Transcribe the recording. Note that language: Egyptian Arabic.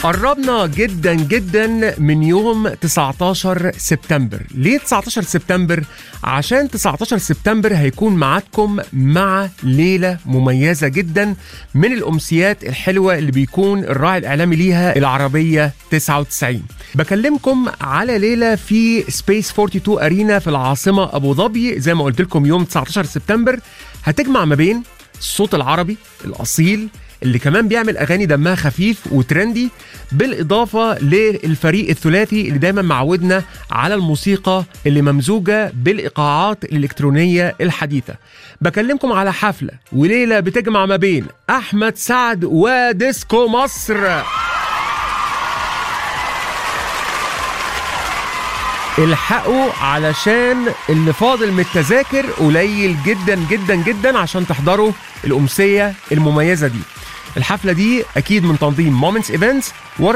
قربنا جدا جدا من يوم 19 سبتمبر ليه 19 سبتمبر عشان 19 سبتمبر هيكون معاكم مع ليلة مميزة جدا من الأمسيات الحلوة اللي بيكون الراعي الإعلامي ليها العربية 99 بكلمكم على ليلة في سبيس 42 أرينا في العاصمة أبو ظبي زي ما قلت لكم يوم 19 سبتمبر هتجمع ما بين الصوت العربي الأصيل اللي كمان بيعمل اغاني دمها خفيف وترندي بالاضافه للفريق الثلاثي اللي دايما معودنا على الموسيقى اللي ممزوجه بالايقاعات الالكترونيه الحديثه بكلمكم على حفله وليله بتجمع ما بين احمد سعد وديسكو مصر الحقوا علشان اللي فاضل من التذاكر قليل جدا جدا جدا عشان تحضروا الأمسية المميزة دي الحفلة دي أكيد من تنظيم مومنتس ايفنتس